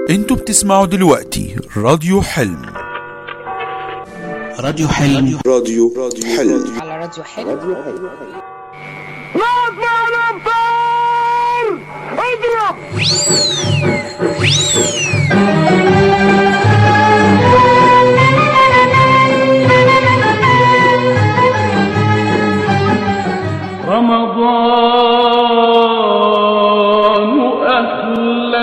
انتوا بتسمعوا دلوقتي راديو حلم راديو حلم راديو حلم على راديو حلو رمضان أهلا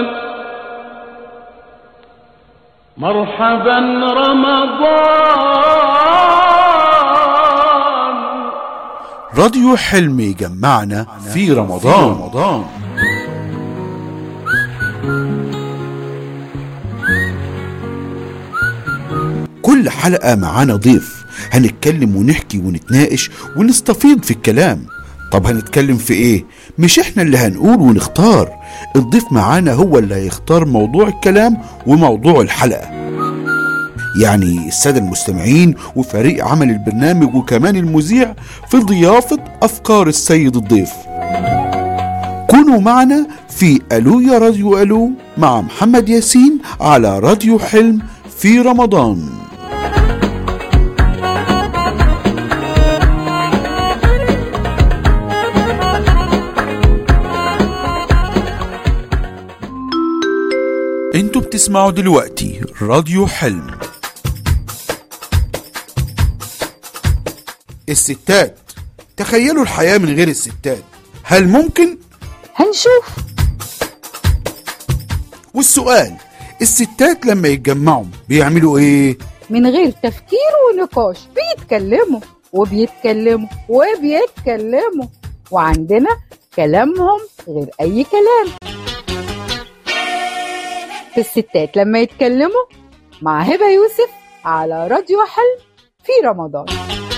مرحبا رمضان راديو حلم يجمعنا في رمضان رمضان كل حلقة معانا ضيف هنتكلم ونحكي ونتناقش ونستفيض في الكلام طب هنتكلم في ايه مش احنا اللي هنقول ونختار الضيف معانا هو اللي هيختار موضوع الكلام وموضوع الحلقة يعني السادة المستمعين وفريق عمل البرنامج وكمان المذيع في ضيافة أفكار السيد الضيف كونوا معنا في ألو يا راديو ألو مع محمد ياسين على راديو حلم في رمضان انتوا بتسمعوا دلوقتي راديو حلم الستات تخيلوا الحياة من غير الستات هل ممكن؟ هنشوف والسؤال الستات لما يتجمعوا بيعملوا ايه؟ من غير تفكير ونقاش بيتكلموا وبيتكلموا وبيتكلموا وعندنا كلامهم غير أي كلام الستات لما يتكلموا مع هبة يوسف على راديو حلم في رمضان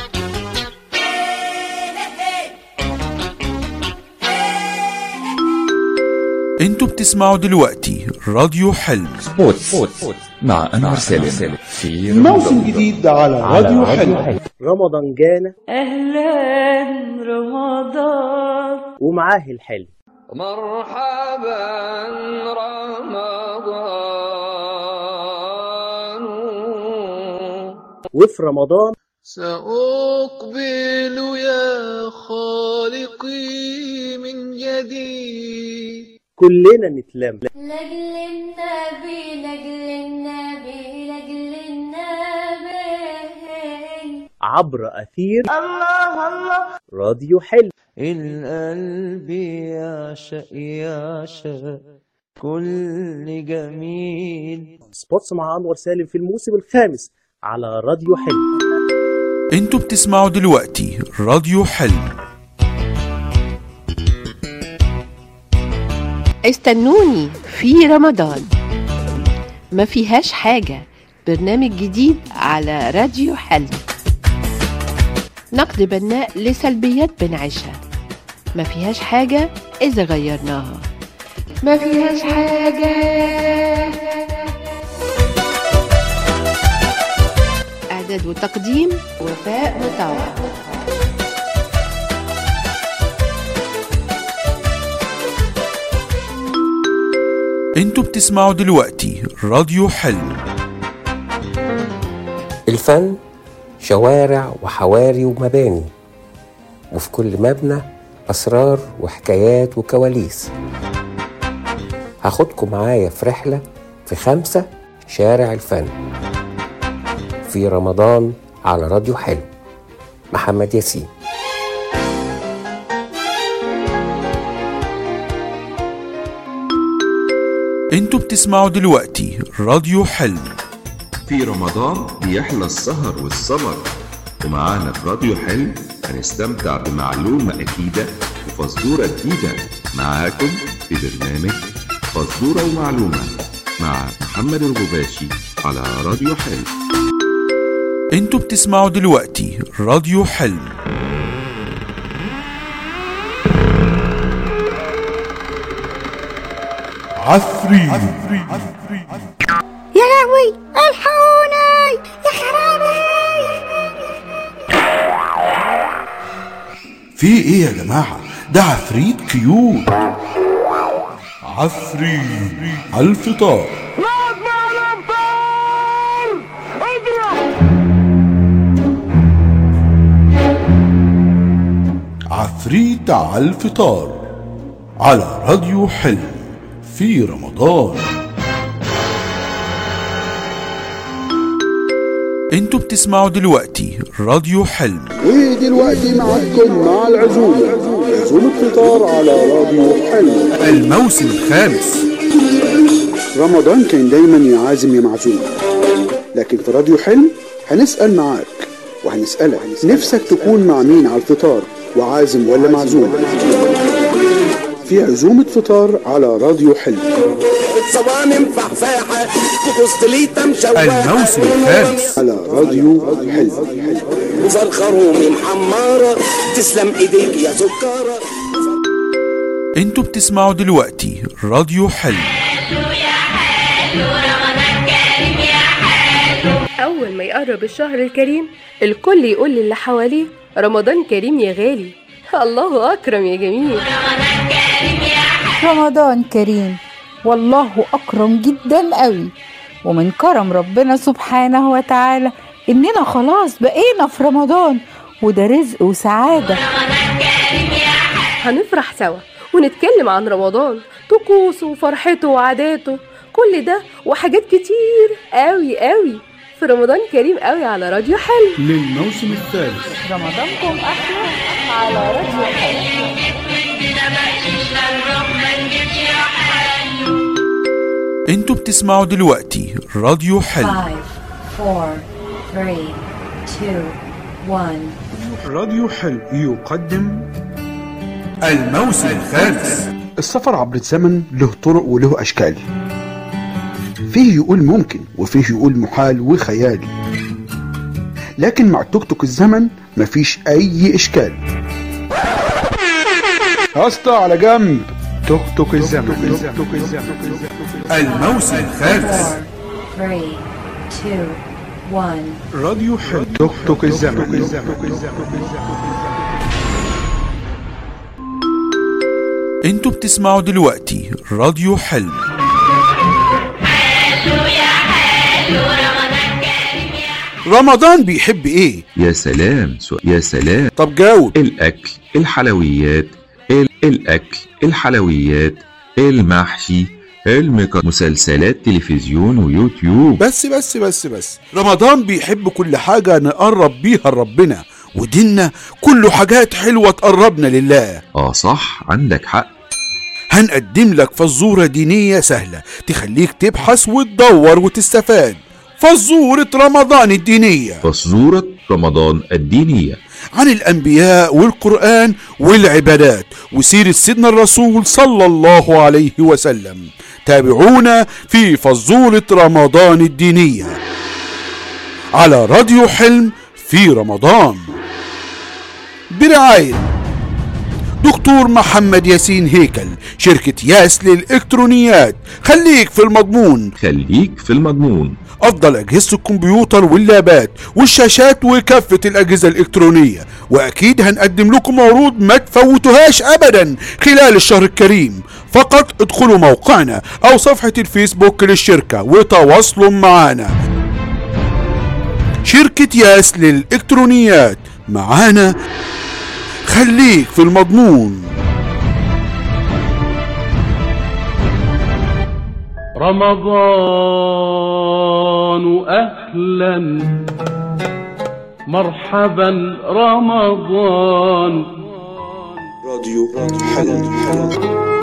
انتوا بتسمعوا دلوقتي راديو حلم بوتس مع أنور سالم في موسم جديد على راديو حلم رمضان جانا أهلا رمضان ومعاه الحلم مرحبا رمضان وفي رمضان سأقبل يا خالقي من جديد كلنا نتلم لأجل النبي لأجل النبي لأجل النبي عبر أثير الله الله راديو حلم القلب يعشق يعشق كل جميل سبوتس مع أنور سالم في الموسم الخامس على راديو حلم انتوا بتسمعوا دلوقتي راديو حلم استنوني في رمضان ما فيهاش حاجة برنامج جديد على راديو حلم نقد بناء لسلبيات بنعيشها ما فيهاش حاجة إذا غيرناها ما فيهاش حاجة إعداد وتقديم وفاء مطاوع انتوا بتسمعوا دلوقتي راديو حلم الفن شوارع وحواري ومباني وفي كل مبنى أسرار وحكايات وكواليس هاخدكم معايا في رحلة في خمسة شارع الفن في رمضان على راديو حلم محمد ياسين انتوا بتسمعوا دلوقتي راديو حلم في رمضان بيحلى السهر والسمر ومعانا في راديو حلم هنستمتع بمعلومة أكيدة وفزورة جديدة معاكم في برنامج فزورة ومعلومة مع محمد الغباشي على راديو حلم انتوا بتسمعوا دلوقتي راديو حلم عفريت يا لهوي الحقوني يا خرابي في ايه يا جماعة ده عفريت كيوت عفريت على الفطار عفريت على الفطار على راديو حلم في رمضان انتوا بتسمعوا دلوقتي راديو حلم ودلوقتي معكم مع العزومة عزومة فطار على راديو حلم الموسم الخامس رمضان كان دايما يا عازم يا معزوم لكن في راديو حلم هنسأل معاك وهنسألك نفسك تكون مع مين على الفطار وعازم ولا معزوم في عزومة فطار على راديو حلم صوانم فحفاحة وسطليتة مشوحة الموسم الخامس على راديو حلم وفرخة رومي محمارة تسلم ايديك يا سكارة انتوا بتسمعوا دلوقتي راديو حلم أول ما يقرب الشهر الكريم الكل يقول للي حواليه رمضان كريم يا غالي الله أكرم يا جميل رمضان كريم والله أكرم جدا قوي ومن كرم ربنا سبحانه وتعالى إننا خلاص بقينا في رمضان وده رزق وسعادة هنفرح سوا ونتكلم عن رمضان طقوسه وفرحته وعاداته كل ده وحاجات كتير قوي قوي في رمضان كريم قوي على راديو حلو للموسم الثالث رمضانكم أحلى على راديو حلو انتوا بتسمعوا دلوقتي راديو حلم Five, four, three, two, one. راديو حلم يقدم الموسم الخامس السفر عبر الزمن له طرق وله أشكال فيه يقول ممكن وفيه يقول محال وخيالي لكن مع توك توك الزمن مفيش أي إشكال أسطى على جنب توك توك الزمن الموسم الخامس Three, two, one. راديو حلم توك توك الزمن انتوا بتسمعوا دلوقتي راديو حلم رمضان بيحب ايه يا سلام سو... يا سلام طب جاوب الأكل الحلويات ال... الأكل الحلويات المحشي المك... مسلسلات تلفزيون ويوتيوب بس بس بس بس رمضان بيحب كل حاجة نقرب بيها لربنا وديننا كله حاجات حلوة تقربنا لله اه صح عندك حق هنقدم لك فزورة دينية سهلة تخليك تبحث وتدور وتستفاد فزورة رمضان الدينية فزورة رمضان الدينية عن الأنبياء والقرآن والعبادات وسيرة سيدنا الرسول صلى الله عليه وسلم تابعونا في فزورة رمضان الدينية على راديو حلم في رمضان برعاية دكتور محمد ياسين هيكل شركة ياس للإلكترونيات خليك في المضمون خليك في المضمون أفضل أجهزة الكمبيوتر واللابات والشاشات وكافة الأجهزة الإلكترونية وأكيد هنقدم لكم عروض ما تفوتوهاش أبدا خلال الشهر الكريم فقط ادخلوا موقعنا أو صفحة الفيسبوك للشركة وتواصلوا معنا شركة ياس للإلكترونيات معانا خليك في المضمون رمضان أهلا مرحبا رمضان راديو حلم